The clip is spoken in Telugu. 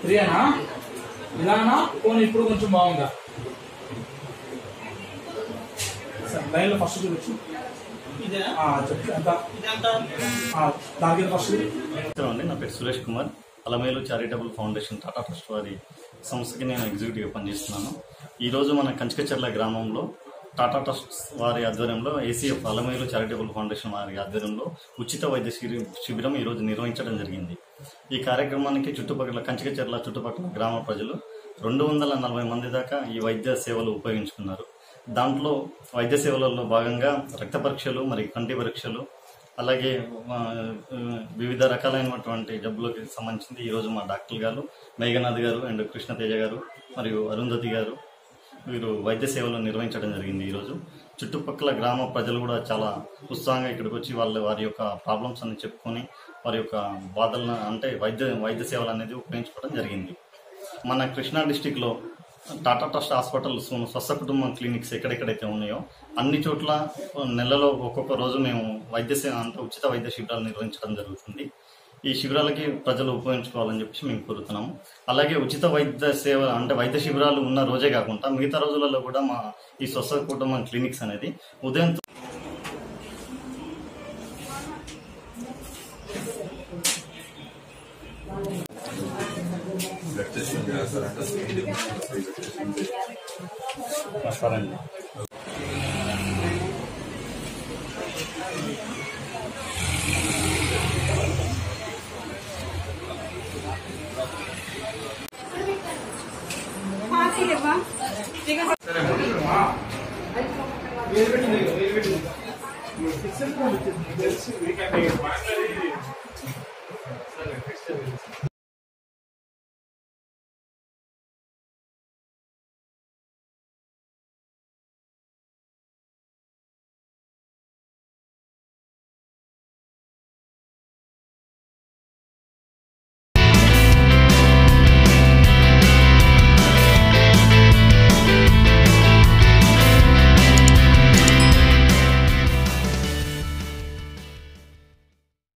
త్రీనా ఇలానా ఫోన్ ఇప్పుడు కొంచెం బాగుందా సరే, లైన్లో ఫస్ట్ చూడొచ్చు ఇదేనా ఆ, చెప్పు ఎంత ఇదంతా ఆ, దానికి ఫస్ట్ నమస్కారం అండి నా పేరు Suresh Kumar Alamelu charitable foundation Tata trust వారి సంస్థకి నేను ఎగ్జిక్యూటివ్గా పనిచేస్తున్నాను ఈరోజు మన కంచికచర్ల గ్రామంలో టాటా ట్రస్ట్ వారి ఆధ్వర్యంలో ఏసీఎఫ్ అలమేలు చారిటబుల్ ఫౌండేషన్ వారి ఆధ్వర్యంలో ఉచిత వైద్య శిబి- శిబిరం ఈరోజు నిర్వహించడం జరిగింది ఈ కార్యక్రమానికి చుట్టుపక్కల కంచికచర్ల చుట్టుపక్కల గ్రామ ప్రజలు రెండు వందల నలభై మంది దాకా ఈ వైద్య సేవలు ఉపయోగించుకున్నారు దాంట్లో వైద్య సేవలలో భాగంగా రక్త పరీక్షలు మరియు కంటి పరీక్షలు అలాగే ఆ, ఆ, వివిధ రకాలైనటువంటి జబ్బులకు సంబంధించింది ఈరోజు మా డాక్టర్ గారు మేఘనాథ్ గారు అండ్ కృష్ణతేజ గారు మరియు అరుంధతి గారు వీరు వైద్య సేవలు నిర్వహించడం జరిగింది ఈరోజు చుట్టుపక్కల గ్రామ ప్రజలు కూడా చాలా ఉత్సాహంగా ఇక్కడికి వచ్చి వాళ్ళ వారి యొక్క ప్రాబ్లమ్స్ అన్ని చెప్పుకొని వారి యొక్క బాధలను అంటే వైద్య వైద్య సేవలు అనేది ఉపయోగించుకోవడం జరిగింది మన కృష్ణా డిస్టిక్ లో టాటా ట్రస్ట్ హాస్పిటల్ స్వస్థ కుటుంబం క్లినిక్స్ ఎక్కడెక్కడైతే ఉన్నాయో అన్ని చోట్ల నెలలో ఒక్కొక్క రోజు మేము వైద్య సేవ అంటే ఉచిత వైద్య శిబిరాలు నిర్వహించడం జరుగుతుంది ఈ శిబిరాలకి ప్రజలు ఉపయోగించుకోవాలని చెప్పేసి మేము కోరుతున్నాము అలాగే ఉచిత వైద్య సేవ అంటే వైద్య శిబిరాలు ఉన్న రోజే కాకుండా మిగతా రోజులలో కూడా మా ఈ స్వస్థ కుటుంబం క్లినిక్స్ అనేది ఉదయం బ్లడ్ టెస్ట్ చేస్తారంటే వస్తారండి వేలు పెట్టింది వేలు పెట్టింది